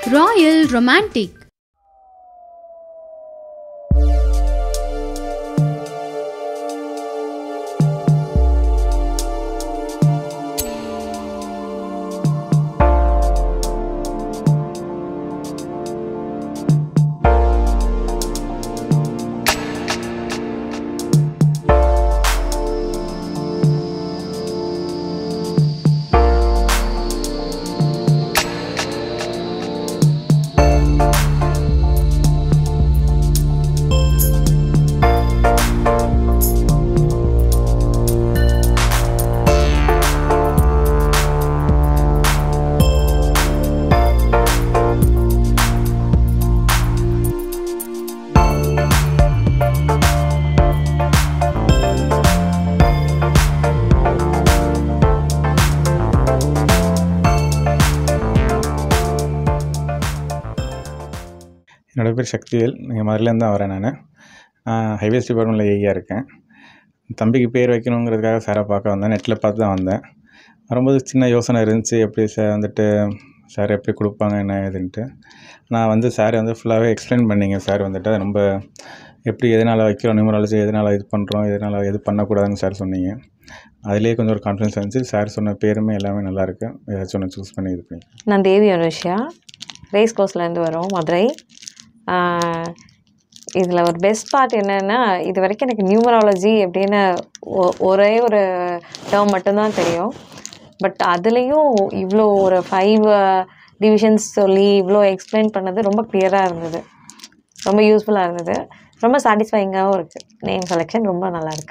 Royal Romantic என்னோட பேர் சக்திவேல் இங்கே மதுரையிலேருந்து தான் வரேன் நான் நான் ஹைவேஸ் டிபார்ட்மெண்ட்டில் ஏஇயாக இருக்கேன் தம்பிக்கு பேர் வைக்கணுங்கிறதுக்காக சாரை பார்க்க வந்தேன் நெட்டில் பார்த்து தான் வந்தேன் வரும்போது சின்ன யோசனை இருந்துச்சு எப்படி சார் வந்துட்டு சார் எப்படி கொடுப்பாங்க என்ன ஏதுன்ட்டு நான் வந்து சார் வந்து ஃபுல்லாகவே எக்ஸ்பிளைன் பண்ணிங்க சார் வந்துட்டு அது ரொம்ப எப்படி எதனால் வைக்கிறோம் நியூமராலஜி எதனால் இது பண்ணுறோம் எதனால் இது பண்ணக்கூடாதுன்னு சார் சொன்னீங்க அதுலேயே கொஞ்சம் ஒரு கான்ஃபிடன்ஸ் இருந்துச்சு சார் சொன்ன பேருமே எல்லாமே நல்லாயிருக்கு ஏதாச்சும் ஒன்று சூஸ் பண்ணி இது பண்ணி நான் தேவி அனுஷியா ரேஸ் கோர்ஸ்லேருந்து வரோம் மதுரை இதில் ஒரு பெஸ்ட் பார்ட் என்னென்னா இது வரைக்கும் எனக்கு நியூமராலஜி அப்படின்னு ஒ- ஒரே ஒரு டேர்ம் மட்டும்தான் தெரியும் பட் அதுலேயும் இவ்வளோ ஒரு ஃபைவ் டிவிஷன்ஸ் சொல்லி இவ்வளோ எக்ஸ்பிளைன் பண்ணது ரொம்ப கிளியராக இருந்தது ரொம்ப யூஸ்ஃபுல்லாக இருந்தது ரொம்ப சாட்டிஸ்ஃபைங்காகவும் இருக்குது நேம் செலெக்ஷன் ரொம்ப நல்லா இருக்கு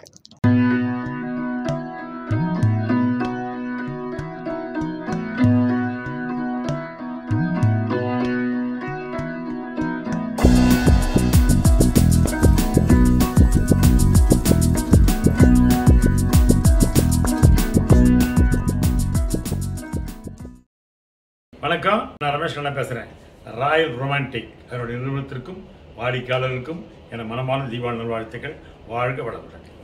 வணக்கம் நான் ரமேஷ் கண்ணா பேசுகிறேன் ராயல் ரொமான்டிக் அதனுடைய நிறுவனத்திற்கும் வாடிக்கையாளர்களுக்கும் என மனமான தீபாவளி நல்வாழ்த்துக்கள் வாழ்க வளமுடன்